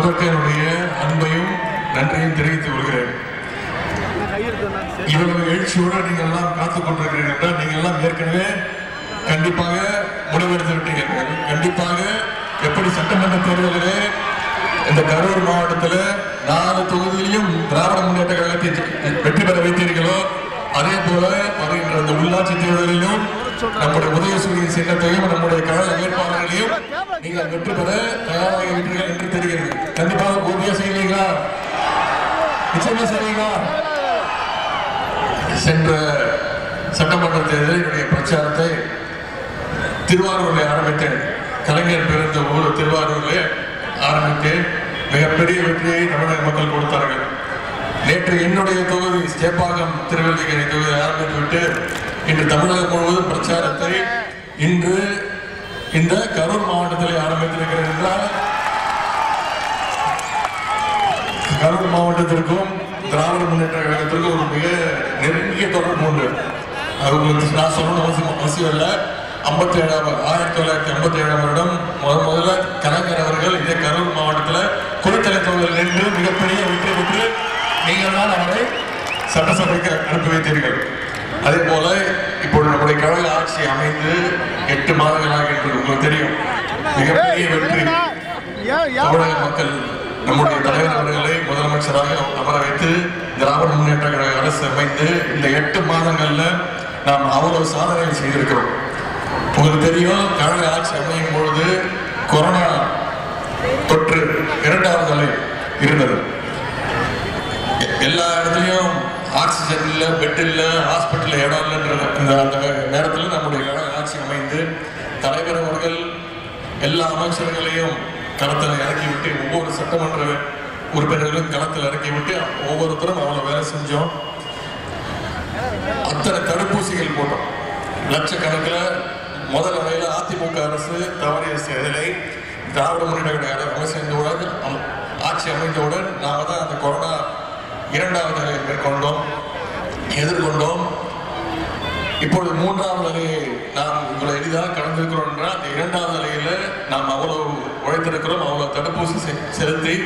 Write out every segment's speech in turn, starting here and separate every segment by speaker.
Speaker 1: முதற்கனுடைய அன்பையும் நன்றியும் தெரிவித்துக் கொள்கிறேன் இவ்வளவு எழுச்சியோடு நீங்கள் எல்லாம் காத்துக் கொண்டிருக்கிறீர்கள் என்றால் நீங்கள் எல்லாம் ஏற்கனவே கண்டிப்பாக முடிவெடுத்து விட்டீர்கள் கண்டிப்பாக எப்படி சட்டமன்ற தேர்தலிலே இந்த கரூர் மாவட்டத்தில் நாலு தொகுதியிலும் திராவிட முன்னேற்ற கழகத்தை ஜெ- வெற்றி பெற வைத்தீர்களோ அதே போல வருகின்ற இந்த உள்ளாட்சி தேர்தலிலும் நம்முடைய உதயசூரியன் சின்னத்தையும் நம்முடைய கழக வேட்பாளர்களையும் நீங்கள் வெற்றி பெற தயாராகி விட்டீர்கள் என்று தெரிகிறது கண்டிப்பாக உறுதியா செய்வீங்களா நிச்சயமா செய்வீங்களா சென்ற சட்டமன்ற தேர்தலில் என்னுடைய பிரச்சாரத்தை திருவாரூரில் ஆரம்பித்தேன் கலைஞர் பிறந்த ஊர் திருவாரூரில் ஆரம்பித்தேன் மிகப்பெரிய வெற்றியை தமிழக மக்கள் கொடுத்தார்கள் நேற்று என்னுடைய தொகுதி சேப்பாக்கம் திருவல்லிக்கேணி தொகுதி ஆரம்பித்து விட்டு இன்று தமிழகம் முழுவதும் பிரச்சாரத்தை இன்று இந்த கரூர் மாவட்டத்தில் ஆரம்பித்திருக்கிறேன் என்றால் கரூர் மாவட்டத்திற்கும் திராவிட முன்னேற்ற கழகத்திற்கும் ஒரு மிக நெருங்கிய தொடர்பு உண்டு அது உங்களுக்கு நான் சொல்லணும் அவசியம் அவசியம் இல்லை ஐம்பத்தி ஏழாம் ஆயிரத்தி தொள்ளாயிரத்தி ஐம்பத்தி ஏழாம் வருடம் முத முதல்ல கலைஞர் அவர்கள் இதே கரூர் மாவட்டத்தில் குளித்தலை தொகுதியில் நின்று மிகப்பெரிய வெற்றி பெற்று நீங்கள் தான் அவரை சட்டசபைக்கு அனுப்பி வைத்தீர்கள் அதே போல இப்பொழுது நம்முடைய கழக ஆட்சி அமைந்து எட்டு மாதங்களாகின்றது உங்களுக்கு தெரியும் மிகப்பெரிய வெற்றி தமிழக மக்கள் நம்முடைய தலைவர் அவர்களை முதலமைச்சராக அமர வைத்து திராவிட முன்னேற்ற கழக அரசு அமைந்து இந்த எட்டு மாதங்கள்ல நாம் அவ்வளவு சாதனைகள் செய்திருக்கிறோம் உங்களுக்கு தெரியும் கழக ஆட்சி அமையும் பொழுது கொரோனா தொற்று இரண்டாவது அலை இருந்தது எ- எல்லா இடத்துலயும் ஆக்சிஜன் இல்ல பெட் இல்ல ஹாஸ்பிட்டல் இடம் இல்லைன்ற இந்த அந்த நேரத்தில் நம்முடைய கழக ஆட்சி அமைந்து தலைவர் அவர்கள் எல்லா அமைச்சர்களையும் களத்தில் இறக்கி விட்டு ஒவ்வொரு சட்டமன்ற உறுப்பினர்களும் களத்தில் இறக்கி விட்டு ஒவ்வொருத்தரும் அவ்வளவு வேலை செஞ்சோம் அத்தனை தடுப்பூசிகள் போட்டோம் லட்சக்கணக்கில் முதல் அறையில் அதிமுக அரசு தவறிய செயலை திராவிட முன்னேற்ற கழக அரசு அமைந்தவுடன் அம்- ஆட்சி அமைந்தவுடன் நாம தான் அந்த கொரோனா இரண்டாவது அலையை மேற்கொண்டோம் எதிர்கொண்டோம் இப்பொழுது மூன்றாவது அலையை நாம் இவ்வளவு எளிதாக கடந்திருக்கிறோம் என்றால் அந்த இரண்டாவது அலையில நாம் அவ்வளவு உழைத்திருக்கிறோம் அவ்வளவு தடுப்பூசி செ- செலுத்தி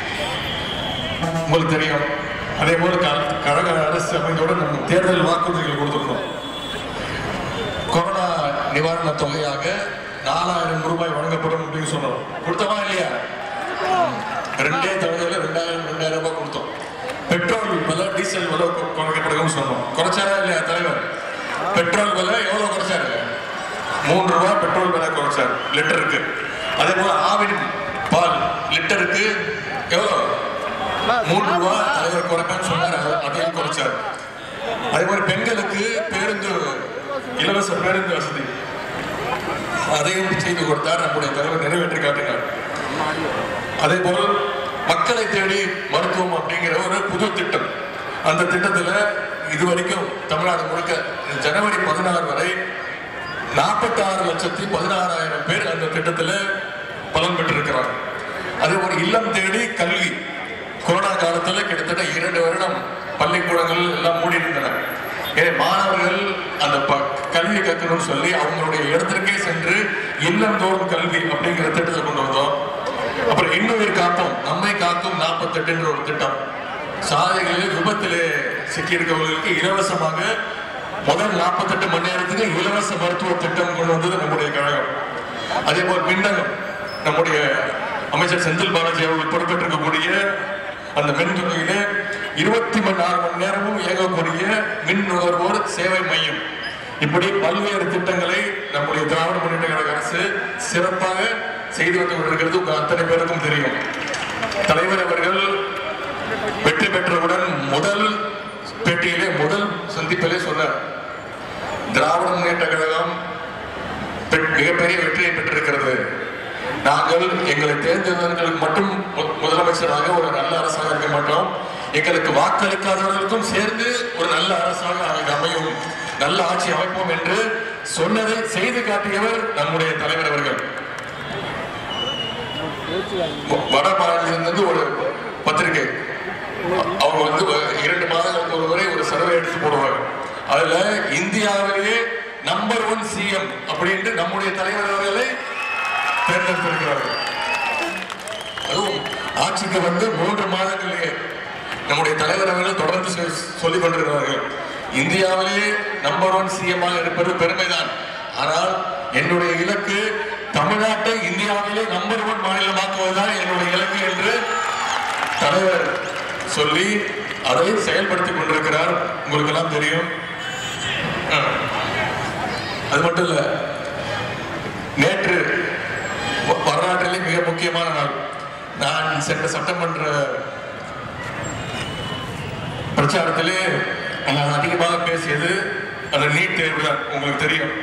Speaker 1: உங்களுக்கு தெரியும் அதே போல க- கழக அரசு அமைந்தவுடன் நம்ம தேர்தல் வாக்குறுதிகள் கொடுத்திருந்தோம் கொரோனா நிவாரண தொகையாக நாலாயிரம் ரூபாய் வழங்கப்படும் அப்படின்னு சொன்னோம் கொடுத்தோமா இல்லையா ரெண்டே தவணையில ரெண்டாயிரம் ரெண்டாயிரம் ரூபாய் கொடுத்தோம் பெட்ரோல் விலை டீசல் விலை கு- குறைக்கப்படும் சொன்னோம் குறைச்சாரா இல்லையா தலைவர் பெட்ரோல் விலை எவ்வளவு குறைச்சாரு மூன்று ரூபாய் பெட்ரோல் விலை குறைச்சார் லிட்டருக்கு அதே போல ஆவின் பால் லிட்டருக்கு எவ்வளவு மூன்று ரூபாய் தலைவர் குறைப்பேன்னு சொன்னார் அது- அதையும் குறைச்சார் அதே மாதிரி பெண்களுக்கு பேருந்து இலவச பேருந்து வசதி அதையும் செய்து கொடுத்தார் நம்முடைய தலைவர் நிறைவேற்றி காட்டினார் அதே போல் மக்களை தேடி மருத்துவம் அப்படிங்கிற ஒரு புது திட்டம் அந்த திட்டத்துல இதுவரைக்கும் தமிழ்நாடு முழுக்க ஜனவரி பதினாறு வரை நாற்பத்தாறு லட்சத்தி பதினாறாயிரம் பேர் அந்த திட்டத்துல பலன் பெற்றிருக்கிறாங்க அதே ஒரு இல்லம் தேடி கல்வி கொரோனா காலத்துல கிட்டத்தட்ட இரண்டு வருடம் பள்ளிக்கூடங்கள் எல்லாம் மூடி இருந்தன ஏ மாணவர்கள் அந்த ப- கல்வி கற்கணும்னு சொல்லி அவங்களுடைய இடத்திற்கே சென்று இல்லந்தோறும் கல்வி அப்படிங்கிற திட்டத்தை கொண்டு வந்தோம் அப்புறம் இன்னுயிர் காப்போம் நம்மை காக்கும் நாற்பத்தெட்டுன்ற ஒரு திட்டம் சாலைகளில் விபத்திலே சிக்கியிருக்கவர்களுக்கு இலவசமாக முதல் 48 மணி நேரத்துக்கு இலவச மருத்துவ திட்டம் கொண்டு வந்தது நம்முடைய கழகம் அதே போல் மின்னகம் நம்முடைய அமைச்சர் செந்தில் பாலாஜி அவர்கள் பொறுப்பேற்றிருக்கக்கூடிய அந்த மின் துறையிலே இருபத்தி மணி நாலு மணி நேரமும் இயங்கக்கூடிய மின் நுகர்வோர் சேவை மையம் இப்படி பல்வேறு திட்டங்களை நம்முடைய திராவிட முன்னேற்ற கழக அரசு சிறப்பாக செய்து வந்து கொண்டிருக்கிறது உங்க அத்தனை பேருக்கும் தெரியும் தலைவர் அவர்கள் வெற்றி பெற்றவுடன் முதல் பேட்டியிலே முதல் சந்திப்பிலே சொன்னார் திராவிட முன்னேற்ற கழகம் பெ- மிகப்பெரிய வெற்றியை பெற்றிருக்கிறது நாங்கள் எங்களை தேர்ந்தெடுத்தவர்களுக்கு மட்டும் மு- முதலமைச்சராக ஒரு நல்ல அரசாக இருக்க மாட்டோம் எங்களுக்கு வாக்களிக்காதவர்களுக்கும் சேர்ந்து ஒரு நல்ல அரசாக அங்கு அமையும் நல்ல ஆட்சி அமைப்போம் என்று சொன்னதை செய்து காட்டியவர் நம்முடைய தலைவர் அவர்கள் வ- வட மாநிலத்திலிருந்து ஒரு பத்திரிகை அவங்க வந்து வ- இரண்டு மாதங்களுக்கு ஒரு முறை ஒரு சர்வே எடுத்து போடுவாங்க அதுல இந்தியாவிலேயே நம்பர் ஒன் சிஎம் அப்படின்ட்டு நம்முடைய தலைவர் அவர்களை தேர்ந்தெடுத்திருக்கிறார்கள் அதுவும் ஆட்சிக்கு வந்து மூன்று மாதங்களிலே நம்முடைய தலைவர் அவர்கள் தொடர்ந்து சொ- சொல்லிக் கொண்டிருக்கிறார்கள் இந்தியாவிலே நம்பர் ஒன் சிஎம்மாக இருப்பது பெருமைதான் ஆனால் என்னுடைய இலக்கு தமிழ்நாட்டை இந்தியாவிலே நம்பர் ஒன் மாநிலமாக்குவதுதான் என்னுடைய இலக்கு என்று தலைவர் சொல்லி அதை செயல்படுத்திக் கொண்டிருக்கிறார் உங்களுக்கு எல்லாம் தெரியும் ஆ. அது மட்டும் இல்ல நேற்று வ- வரலாற்றிலே மிக முக்கியமான நாள் நான் சென்ற சட்டமன்ற பிரச்சாரத்திலே நான் அதிகமாக பேசியது அந்த நீட் தேர்வு தான் உங்களுக்கு தெரியும்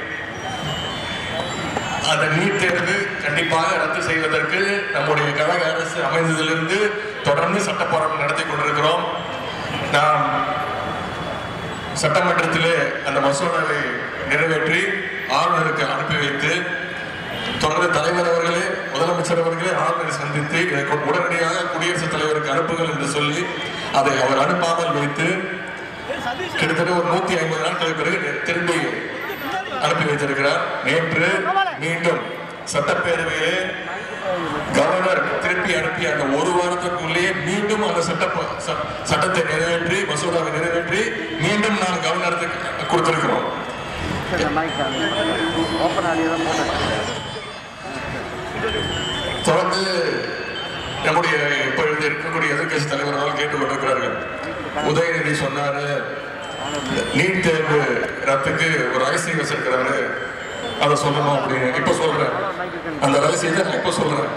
Speaker 1: அந்த நீட் தேர்வு கண்டிப்பாக ரத்து செய்வதற்கு நம்முடைய கழக அரசு அமைந்ததிலிருந்து தொடர்ந்து சட்ட போராட்டம் நடத்தி கொண்டிருக்கிறோம் நாம் சட்டமன்றத்திலே அந்த மசோதாவை நிறைவேற்றி ஆளுநருக்கு அனுப்பி வைத்து தொடர்ந்து தலைவர் அவர்களே முதலமைச்சர் அவர்களே ஆளுநரை சந்தித்து இதை கொ- உடனடியாக குடியரசுத் தலைவருக்கு அனுப்புங்கள் என்று சொல்லி அதை அவர் அனுப்பாமல் வைத்து கிட்டத்தட்ட ஒரு நூத்தி ஐம்பது நாட்களுக்கு பிறகு நே- திரும்பி அனுப்பி வைத்திருக்கிறார் நேற்று மீண்டும் சட்டப்பேரவையிலே கவர்னர் திருப்பி அனுப்பி அந்த ஒரு வாரத்திற்குள்ளேயே மீண்டும் அந்த சட்ட ச- சட்டத்தை நிறைவேற்றி மசோதாவை நிறைவேற்றி மீண்டும் நாம் கவர்னருக்கு கொடுத்திருக்கிறோம்
Speaker 2: ஓப்பன் ஆடியோ தான் போட்டேன்
Speaker 1: தொடர்ந்து நம்முடைய இப்பொழுது இருக்கக்கூடிய எதிர்க்கட்சி தலைவர் அவர்கள் கேட்டுக் கொண்டிருக்கிறார்கள் உதயநிதி சொன்னாரு நீட் தேர்வு ரத்துக்கு ஒரு ரகசியம் வச்சிருக்கிறாரு அதை சொல்லணும் அப்படின்னு இப்ப சொல்றேன் அந்த ரகசியத்தை நான் இப்ப சொல்றேன்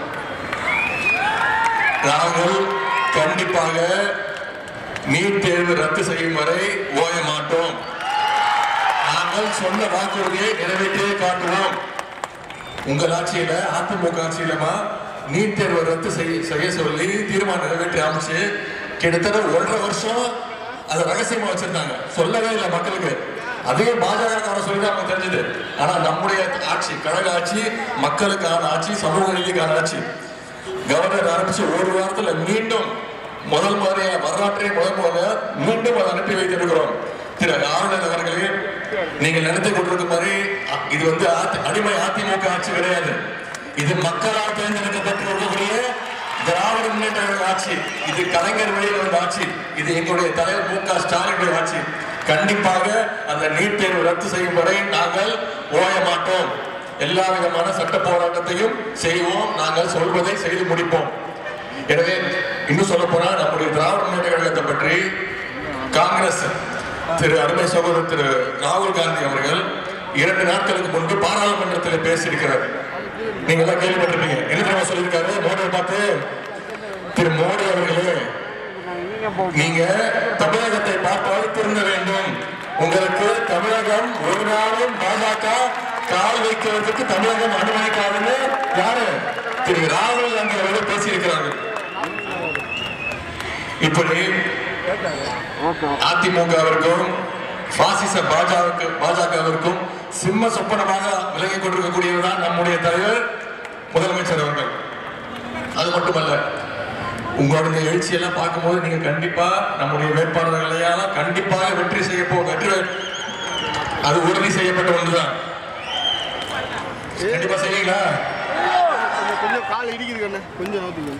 Speaker 1: நாங்கள் கண்டிப்பாக நீட் தேர்வு ரத்து செய்யும் வரை ஓய மாட்டோம் நாங்கள் சொன்ன வாக்குறுதியை நிறைவேற்றியே காட்டுவோம் உங்கள் ஆட்சியில அதிமுக ஆட்சியிலமா நீட் தேர்வை ரத்து செய்ய செய்ய சொல்லி தீர்மானம் நிறைவேற்றி அமைச்சு கிட்டத்தட்ட ஒன்றரை வருஷம் அதை ரகசியமா வச்சிருந்தாங்க சொல்லவே இல்லை மக்களுக்கு அதே பாஜக சொல்லி தான் அவங்க தெரிஞ்சது ஆனா நம்முடைய ஆட்சி கழக ஆட்சி மக்களுக்கான ஆட்சி சமூக நீதிக்கான ஆட்சி கவர்னர் ஆரம்பிச்சு ஒரு வாரத்துல மீண்டும் முதல் முறையா வரலாற்றே முதல் முறையா மீண்டும் அதை அனுப்பி வைத்திருக்கிறோம் திரு ஆளுநர் அவர்களே நீங்கள் நினைத்து கொண்டிருக்கும் மாதிரி அ- இது வந்து அதி- அடிமை அதிமுக ஆட்சி கிடையாது இது மக்களால் தேர்ந்தெடுக்கப்பட்டு இருக்கக்கூடிய திராவிட முன்னேற்ற கழக ஆட்சி இது கலைஞர் வழியில் வந்த ஆட்சி இது எங்களுடைய தலைவர் மு க ஸ்டாலினுடைய ஆட்சி கண்டிப்பாக அந்த நீட் தேர்வு ரத்து செய்யும் வரை நாங்கள் ஓய மாட்டோம் எல்லா விதமான சட்ட போராட்டத்தையும் செய்வோம் நாங்கள் சொல்வதை செய்து முடிப்போம் எனவே இன்னும் சொல்ல போனா நம்முடைய திராவிட முன்னேற்ற கழகத்தை பற்றி காங்கிரஸ் திரு அருமை சகோதரர் திரு ராகுல் காந்தி அவர்கள் இரண்டு நாட்களுக்கு முன்பு பாராளுமன்றத்தில் பேசியிருக்கிறார் நீங்க எல்லாம் கேள்விப்பட்டிருப்பீங்க என்ன தெரியுமா சொல்லியிருக்காரு மோடியை பார்த்து திரு மோடி அவர்களே
Speaker 2: நீங்கள் போ
Speaker 1: நீங்க தமிழகத்தை பார்த்தால் திருந்த வேண்டும் உங்களுக்கு தமிழகம் ஒரு நாளும் பாஜக கால் வைக்கிறதுக்கு தமிழகம் அனுமதிக்காதுன்னு யாரு திரு ராகுல் காந்தி அவர்கள் பேசியிருக்கிறார்கள் இப்படி
Speaker 2: ஓகே
Speaker 1: அதிமுகவிற்கும் பாசிச பாஜக பாஜகவிற்கும் சிம்ம சொப்பனமாக விலகிக் கொண்டிருக்கக்கூடியவர் தான் நம்முடைய தலைவர் முதலமைச்சர் அவர்கள் அது மட்டுமல்ல உங்களுடைய எழுச்சியெல்லாம் பார்க்கும்போது நீங்க கண்டிப்பா நம்முடைய வேட்பாளர்களையால கண்டிப்பாக வெற்றி செய்ய போ வெற்றி பெ- அது உறுதி செய்யப்பட்ட ஒன்றுதான் கண்டிப்பா செய்வீங்களா
Speaker 3: கொஞ்சம் கொஞ்சம் கால் இடிக்குது கண்ணு கொஞ்சம் நோத்துங்க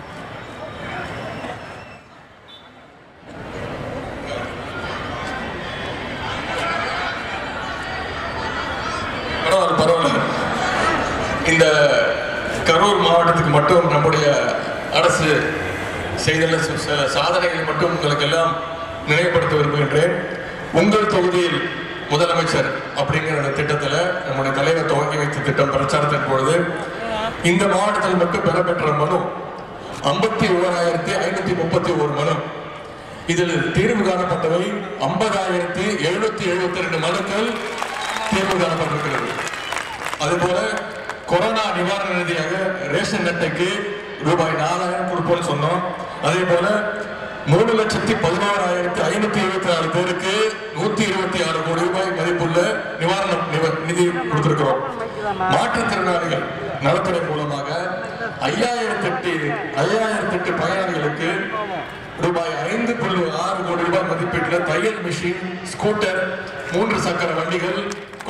Speaker 1: பரவாயில்ல பரவாயில்ல இந்த கரூர் மாவட்டத்துக்கு மட்டும் நம்முடைய அரசு செய்துள்ள சு- சில சாதனைகளை மட்டும் உங்களுக்கு எல்லாம் நினைவுபடுத்த விரும்புகின்றேன் உங்கள் தொகுதியில் முதலமைச்சர் அப்படிங்கிற அந்த திட்டத்தில் நம்முடைய தலைவர் துவங்கி வைத்த திட்டம் பிரச்சாரத்தின் பொழுது இந்த மாவட்டத்தில் மட்டும் பெறப்பெற்ற மனு ஐம்பத்தி ஓராயிரத்தி ஐநூத்தி முப்பத்தி ஒரு மனு இதில் தீர்வு காணப்பட்டவை ஐம்பதாயிரத்தி எழுநூத்தி எழுபத்தி ரெண்டு மனுக்கள் தீர்வு காணப்பட்டிருக்கிறது அதுபோல கொரோனா நிவாரண நிதியாக ரேஷன் அட்டைக்கு ரூபாய் நாலாயிரம் கொடுப்போம்னு சொன்னோம் அதே போல மூணு லட்சத்தி பதினோராயிரத்தி ஐநூத்தி இருபத்தி நாலு பேருக்கு நூத்தி இருபத்தி ஆறு கோடி ரூபாய் மதிப்புள்ள நிவாரணம் நிவ- நிதி கொடுத்திருக்கிறோம் மாற்றுத்திறனாளிகள் நலத்துறை மூலமாக ஐயாயிரத்தி எட்டு ஐயாயிரத்தி எட்டு பயனாளிகளுக்கு ரூபாய் ஐந்து புள்ளி ஆறு கோடி ரூபாய் மதிப்பீட்டில் தையல் மிஷின் ஸ்கூட்டர் மூன்று சக்கர வண்டிகள்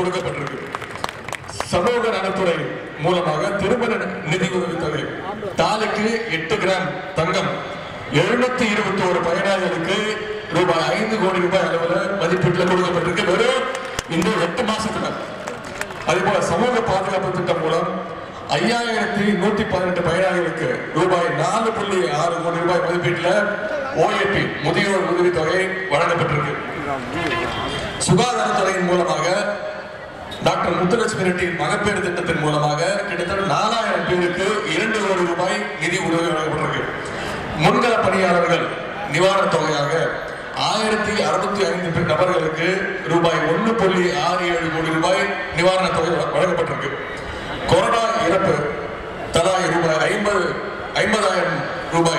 Speaker 1: கொடுக்கப்பட்டிருக்கு சமூக நலத்துறை மூலமாக திருமண நிதி உதவித்தொகை தாய் நாலுக்கு எட்டு கிராம் தங்கம் எழுநூத்தி இருபத்தி ஒரு பயனாளிகளுக்கு ரூபாய் ஐந்து கோடி ரூபாய் அளவுல மதிப்பீட்டில் கொடுக்கப்பட்டிருக்கு வெறும் இந்த எட்டு மாசத்துல அதே போல சமூக பாதுகாப்பு திட்டம் மூலம் ஐயாயிரத்தி நூத்தி பதினெட்டு பயனாளிகளுக்கு ரூபாய் நாலு புள்ளி ஆறு கோடி ரூபாய் மதிப்பீட்டில் ஓஏபி முதியோர் உதவித்தொகை வழங்கப்பட்டிருக்கு சுகாதாரத்துறையின் மூலமாக டாக்டர் முத்துலட்சுமி ரெட்டி மகப்பேறு திட்டத்தின் மூலமாக கிட்டத்தட்ட நாலாயிரம் பேருக்கு இரண்டு கோடி ரூபாய் நிதி உதவி வழங்கப்பட்டிருக்கு முன்கள பணியாளர்கள் நிவாரணத் தொகையாக ஆயிரத்தி அறுநூத்தி ஐந்து பேர் நபர்களுக்கு ரூபாய் ஒன்று புள்ளி ஆறு ஏழு கோடி ரூபாய் நிவாரணத் தொகை வழ- வழங்கப்பட்டிருக்கு கொரோனா இறப்பு தலா ரூபாய் ஐம்பது ஐம்பதாயிரம் ரூபாய்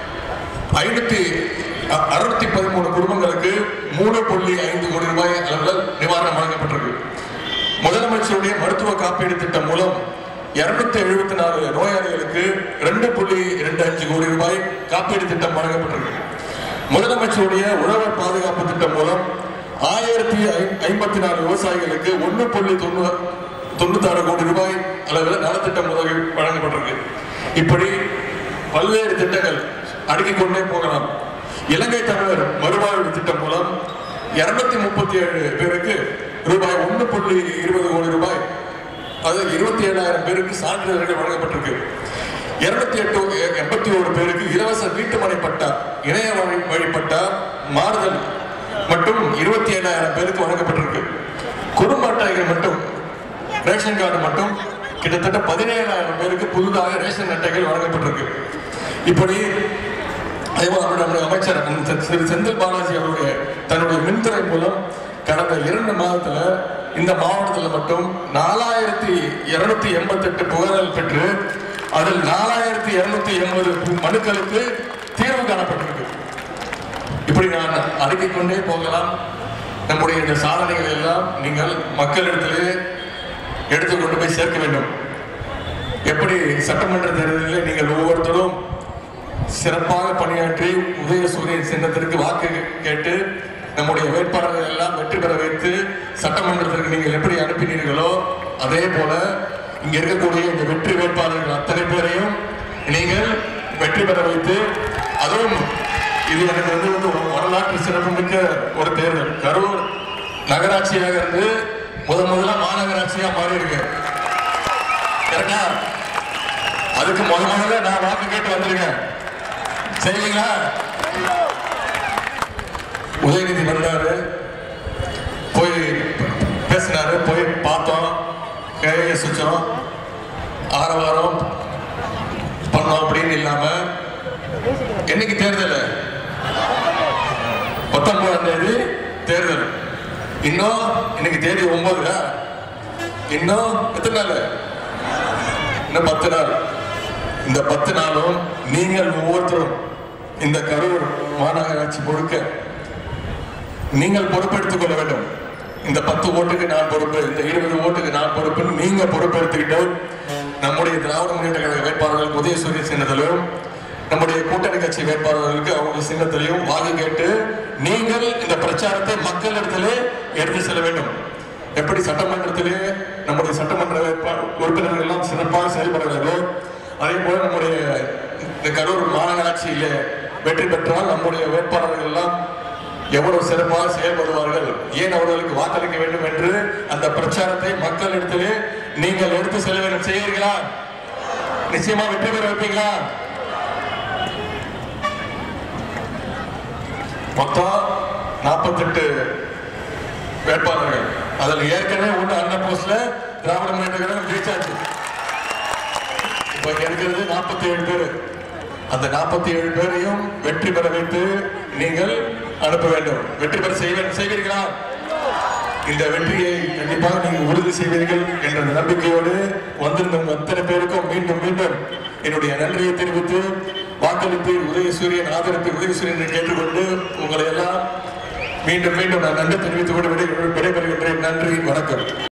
Speaker 1: ஐநூத்தி அ- அறுநூத்தி பதிமூணு குடும்பங்களுக்கு மூணு புள்ளி ஐந்து கோடி ரூபாய் அளவில் நிவாரணம் வழங்கப்பட்டிருக்கு முதலமைச்சருடைய மருத்துவ காப்பீடு திட்டம் மூலம் இருநூத்தி எழுபத்தி நாலு நோயாளிகளுக்கு ரெண்டு புள்ளி ரெண்டு அஞ்சு கோடி ரூபாய் காப்பீடு திட்டம் வழங்கப்பட்டிருக்கு முதலமைச்சருடைய உழவர் பாதுகாப்பு திட்டம் மூலம் ஆயிரத்தி ஐம்பத்தி நாலு விவசாயிகளுக்கு ஒன்று புள்ளி தொண்ணூறு தொண்ணூத்தாறு கோடி ரூபாய் அளவில் நலத்திட்டம் உதவி வழங்கப்பட்டிருக்கு இப்படி பல்வேறு திட்டங்கள் அடுக்கிக் கொண்டே போகலாம் இலங்கை தமிழர் மறுவாழ்வு திட்டம் மூலம் இருநூத்தி முப்பத்தி ஏழு பேருக்கு ரூபாய் ஒன்று புள்ளி இருபது கோடி ரூபாய் அது இருபத்தி ஏழாயிரம் பேருக்கு சான்றிதழ்கள் வழங்கப்பட்டிருக்கு இருநூத்தி எட்டு எண்பத்தி ஒரு பேருக்கு இலவச வீட்டுமனை பட்டா இணைய வழி வழிபட்டா மாறுதல் மற்றும் இருபத்தி ஏழாயிரம் பேருக்கு வழங்கப்பட்டிருக்கு குடும்ப அட்டைகள் மட்டும் ரேஷன் கார்டு மட்டும் கிட்டத்தட்ட பதினேழாயிரம் பேருக்கு புதிதாக ரேஷன் அட்டைகள் வழங்கப்பட்டிருக்கு இப்படி அதேபோல் நம்முடைய நம்முடைய அமைச்சர் திரு- திரு செந்தில் பாலாஜி அவருடைய தன்னுடைய மின்துறை மூலம் கடந்த இரண்டு மாதத்துல இந்த மாவட்டத்துல மட்டும் நாலாயிரத்தி இருநூத்தி எண்பத்தி எட்டு புகார்கள் பெற்று அதில் நாலாயிரத்தி இருநூத்தி எண்பது மனுக்களுக்கு தீர்வு காணப்பட்டிருக்கு இப்படி நான் அடுக்கிக் கொண்டே போகலாம் நம்முடைய இந்த சாதனைகள் எல்லாம் நீங்கள் மக்களிடத்திலே எடுத்து கொண்டு போய் சேர்க்க வேண்டும் எப்படி சட்டமன்ற தேர்தலில் நீங்கள் ஒவ்வொருத்தரும் சிறப்பாக பணியாற்றி உதயசூரியன் சின்னத்திற்கு வாக்கு கேட்டு நம்முடைய வேட்பாளர்கள் எல்லாம் வெற்றி பெற வைத்து சட்டமன்றத்திற்கு நீங்கள் எப்படி அனுப்பினீர்களோ அதே போல இங்க இருக்கக்கூடிய இந்த வெற்றி வேட்பாளர்கள் அத்தனை பேரையும் நீங்கள் வெற்றி பெற வைத்து அதுவும் இது எனக்கு வந்து வந்து ஒரு வரலாற்று சிறப்புமிக்க ஒரு தேர்தல் கரூர் நகராட்சியாக இருந்து முத முதல்ல மாநகராட்சியா மாறி இருக்கு கரெக்டா அதுக்கு முத முதல்ல நான் வாக்கு கேட்டு வந்திருக்கேன் செய்வீங்களா உதயநிதி வந்தாரு போய் பேசினாரு போய் பார்த்தோம் கையை சுச்சோம் ஆரவாரம் பண்ணோம் அப்படின்னு இல்லாம என்னைக்கு தேர்தல் பத்தொன்பதாம் தேதி தேர்தல் இன்னும் இன்னைக்கு தேதி ஒன்பதுல இன்னும் எத்தனை நாள் இன்னும் பத்து நாள் இந்த பத்து நாளும் நீங்கள் ஒவ்வொருத்தரும் இந்த கரூர் மாநகராட்சி முழுக்க நீங்கள் பொறுப்பெடுத்துக் கொள்ள வேண்டும் இந்த பத்து ஓட்டுக்கு நான் பொறுப்பு இந்த இருபது ஓட்டுக்கு நான் பொறுப்பு நீங்க பொறுப்பெடுத்துக்கிட்டு நம்முடைய திராவிட முன்னேற்ற கழக வேட்பாளர்கள் உதயசூரிய சின்னத்திலும் நம்முடைய கூட்டணி கட்சி வேட்பாளர்களுக்கு அவங்க சின்னத்திலையும் வாக்கு கேட்டு நீங்கள் இந்த பிரச்சாரத்தை மக்களிடத்திலே எடுத்து செல்ல வேண்டும் எப்படி சட்டமன்றத்திலே நம்முடைய சட்டமன்ற வேட்பா- உறுப்பினர்கள் எல்லாம் சிறப்பாக செயல்படுகிறார்களோ அதே போல நம்முடைய இந்த கரூர் மாநகராட்சியிலே வெற்றி பெற்றால் நம்முடைய வேட்பாளர்கள் எல்லாம் எவ்வளவு சிறப்பாக செயல்படுவார்கள் ஏன் அவர்களுக்கு வாக்களிக்க வேண்டும் என்று அந்த பிரச்சாரத்தை மக்களிடத்திலே நீங்கள் எடுத்து செல்ல வேண்டும் செய்வீர்களா நிச்சயமா வெற்றி பெற வைப்பீங்களா மொத்தம் நாற்பத்தெட்டு வேட்பாளர்கள் அதில் ஏற்கனவே ஒன்று அண்ணன் போஸ்ட்ல திராவிட முன்னேற்ற கழகம் ஜெயிச்சாச்சு இப்ப இங்க இருக்கிறது நாற்பத்தி ஏழு பேர் அந்த நாற்பத்தி ஏழு பேரையும் வெற்றி பெற வைத்து நீங்கள் அனுப்ப வேண்டும் வெற்றி பெற செய்வ செய்வீர்களா இந்த வெற்றியை கண்டிப்பாக நீங்கள் உறுதி செய்வீர்கள் என்ற நம்பிக்கையோடு வந்திருந்த உங்க அத்தனை பேருக்கும் மீண்டும் மீண்டும் என்னுடைய நன்றியை தெரிவித்து வாக்களித்து உதயசூரியன் ஆதரித்து உதயசூரியனை கேட்டுக்கொண்டு உங்களை எல்லாம் மீண்டும் மீண்டும் நான் நன்றி தெரிவித்துக் கொண்டு விடை- விடைபெறுகின்றேன் நன்றி வணக்கம்